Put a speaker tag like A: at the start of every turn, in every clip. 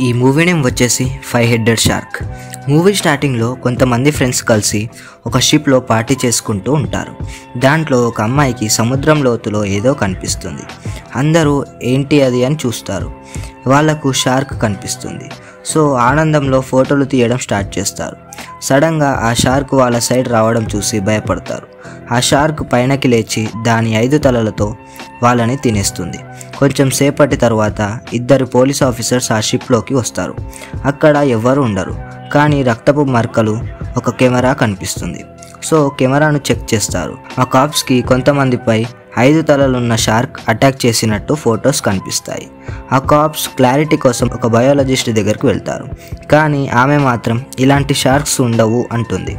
A: ఈ movie name వచ్చేసి five headed shark movie స్టార్టింగ్లో కొంతమంది ఫ్రెండ్స్ కలిసి ఒక షిప్లో పార్టీ చేసుకుంటూ ఉంటారు దాంట్లో ఒక అమ్మాయికి సముద్రం లోతులో ఏదో కనిపిస్తుంది అందరూ ఏంటి అది అని చూస్తారు వాళ్ళకు షార్క్ కనిపిస్తుంది సో ఆనందంలో ఫోటోలు తీయడం స్టార్ట్ చేస్తారు సడన్గా ఆ షార్క్ వాళ్ళ సైడ్ రావడం చూసి భయపడతారు ఆ షార్క్ పైనకి లేచి దాని ఐదు తలలతో వాళ్ళని తినేస్తుంది కొంచెం సేపటి తర్వాత ఇద్దరు పోలీస్ ఆఫీసర్స్ ఆ షిప్లోకి వస్తారు అక్కడ ఎవ్వరు ఉండరు కానీ రక్తపు మరకలు ఒక కెమెరా కనిపిస్తుంది సో కెమెరాను చెక్ చేస్తారు ఆ కాప్స్కి కొంతమందిపై ఐదు తలలున్న షార్క్ అటాక్ చేసినట్టు ఫొటోస్ కనిపిస్తాయి ఆ కాప్స్ క్లారిటీ కోసం ఒక బయాలజిస్ట్ దగ్గరికి వెళ్తారు కానీ ఆమె మాత్రం ఇలాంటి షార్క్స్ ఉండవు అంటుంది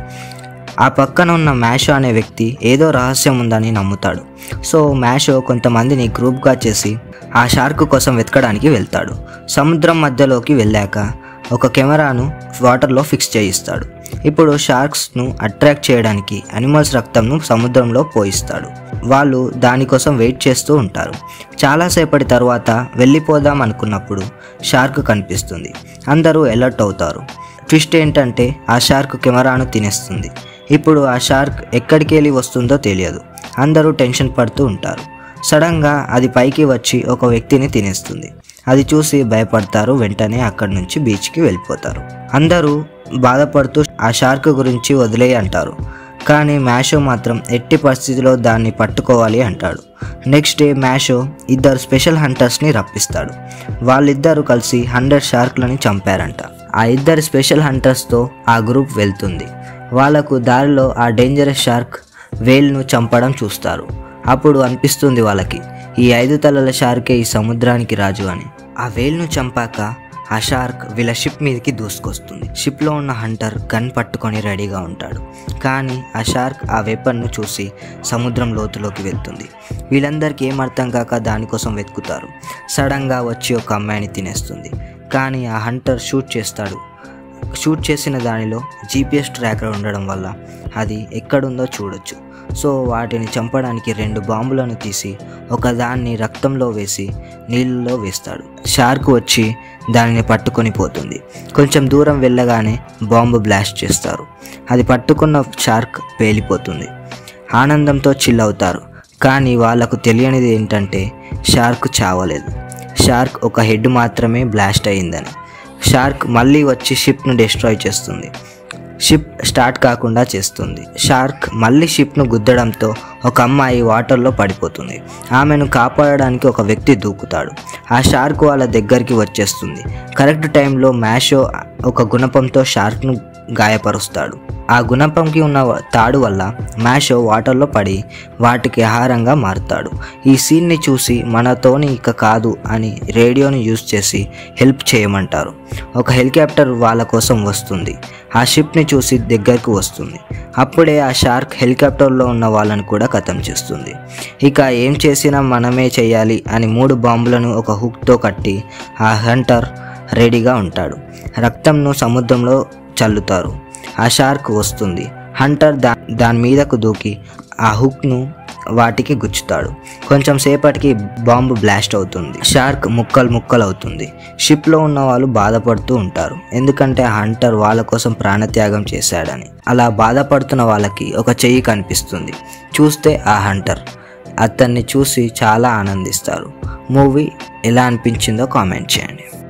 A: ఆ పక్కన ఉన్న మ్యాషో అనే వ్యక్తి ఏదో రహస్యం ఉందని నమ్ముతాడు సో మ్యాషో కొంతమందిని గ్రూప్గా చేసి ఆ షార్క్ కోసం వెతకడానికి వెళ్తాడు సముద్రం మధ్యలోకి వెళ్ళాక ఒక కెమెరాను వాటర్లో ఫిక్స్ చేయిస్తాడు ఇప్పుడు షార్క్స్ను అట్రాక్ట్ చేయడానికి అనిమల్స్ రక్తంను సముద్రంలో పోయిస్తాడు వాళ్ళు దానికోసం వెయిట్ చేస్తూ ఉంటారు చాలాసేపటి తర్వాత వెళ్ళిపోదాం అనుకున్నప్పుడు షార్క్ కనిపిస్తుంది అందరూ అలర్ట్ అవుతారు ట్విస్ట్ ఏంటంటే ఆ షార్క్ కెమెరాను తినేస్తుంది ఇప్పుడు ఆ షార్క్ ఎక్కడికి వెళ్ళి వస్తుందో తెలియదు అందరూ టెన్షన్ పడుతూ ఉంటారు సడన్గా అది పైకి వచ్చి ఒక వ్యక్తిని తినేస్తుంది అది చూసి భయపడతారు వెంటనే అక్కడి నుంచి బీచ్కి వెళ్ళిపోతారు అందరూ బాధపడుతూ ఆ షార్క్ గురించి వదిలేయి అంటారు కానీ మ్యాషో మాత్రం ఎట్టి పరిస్థితిలో దాన్ని పట్టుకోవాలి అంటాడు నెక్స్ట్ డే మ్యాషో ఇద్దరు స్పెషల్ హంటర్స్ని రప్పిస్తాడు వాళ్ళిద్దరూ కలిసి హండ్రెడ్ షార్క్లని చంపారంట ఆ ఇద్దరు స్పెషల్ హంటర్స్తో ఆ గ్రూప్ వెళ్తుంది వాళ్ళకు దారిలో ఆ డేంజరస్ షార్క్ వేల్ను చంపడం చూస్తారు అప్పుడు అనిపిస్తుంది వాళ్ళకి ఈ ఐదు తలల షార్కే ఈ సముద్రానికి రాజు అని ఆ వేల్ను చంపాక ఆ షార్క్ వీళ్ళ షిప్ మీదకి దూసుకొస్తుంది షిప్లో ఉన్న హంటర్ గన్ పట్టుకొని రెడీగా ఉంటాడు కానీ ఆ షార్క్ ఆ వెపన్ను చూసి సముద్రం లోతులోకి వెళ్తుంది వీళ్ళందరికీ ఏం అర్థం కాక దానికోసం వెతుకుతారు సడన్గా వచ్చి ఒక అమ్మాయిని తినేస్తుంది కానీ ఆ హంటర్ షూట్ చేస్తాడు షూట్ చేసిన దానిలో జీపీఎస్ ట్రాకర్ ఉండడం వల్ల అది ఎక్కడుందో చూడొచ్చు సో వాటిని చంపడానికి రెండు బాంబులను తీసి ఒకదాన్ని రక్తంలో వేసి నీళ్ళలో వేస్తాడు షార్క్ వచ్చి దానిని పట్టుకొని పోతుంది కొంచెం దూరం వెళ్ళగానే బాంబు బ్లాస్ట్ చేస్తారు అది పట్టుకున్న షార్క్ పేలిపోతుంది ఆనందంతో చిల్ అవుతారు కానీ వాళ్ళకు తెలియనిది ఏంటంటే షార్క్ చావలేదు షార్క్ ఒక హెడ్ మాత్రమే బ్లాస్ట్ అయిందని షార్క్ మళ్ళీ వచ్చి షిప్ను డిస్ట్రాయ్ చేస్తుంది షిప్ స్టార్ట్ కాకుండా చేస్తుంది షార్క్ మళ్ళీ షిప్ను గుద్దడంతో ఒక అమ్మాయి వాటర్లో పడిపోతుంది ఆమెను కాపాడడానికి ఒక వ్యక్తి దూకుతాడు ఆ షార్క్ వాళ్ళ దగ్గరికి వచ్చేస్తుంది కరెక్ట్ టైంలో మ్యాషో ఒక గుణపంతో షార్క్ను గాయపరుస్తాడు ఆ గుణపంకి ఉన్న తాడు వల్ల మ్యాషో వాటర్లో పడి వాటికి ఆహారంగా మారుతాడు ఈ సీన్ని చూసి మనతోని ఇక కాదు అని రేడియోని యూజ్ చేసి హెల్ప్ చేయమంటారు ఒక హెలికాప్టర్ వాళ్ళ కోసం వస్తుంది ఆ షిప్ని చూసి దగ్గరకు వస్తుంది అప్పుడే ఆ షార్క్ హెలికాప్టర్లో ఉన్న వాళ్ళని కూడా ఖతం చేస్తుంది ఇక ఏం చేసినా మనమే చేయాలి అని మూడు బాంబులను ఒక హుక్తో కట్టి ఆ హంటర్ రెడీగా ఉంటాడు రక్తంను సముద్రంలో చల్లుతారు ఆ షార్క్ వస్తుంది హంటర్ దా దాని మీదకు దూకి ఆ హుక్ను వాటికి గుచ్చుతాడు కొంచెం సేపటికి బాంబు బ్లాస్ట్ అవుతుంది షార్క్ ముక్కలు ముక్కలు అవుతుంది షిప్లో ఉన్న వాళ్ళు బాధపడుతూ ఉంటారు ఎందుకంటే ఆ హంటర్ వాళ్ళ కోసం ప్రాణత్యాగం చేశాడని అలా బాధపడుతున్న వాళ్ళకి ఒక చెయ్యి కనిపిస్తుంది చూస్తే ఆ హంటర్ అతన్ని చూసి చాలా ఆనందిస్తారు మూవీ ఎలా అనిపించిందో కామెంట్ చేయండి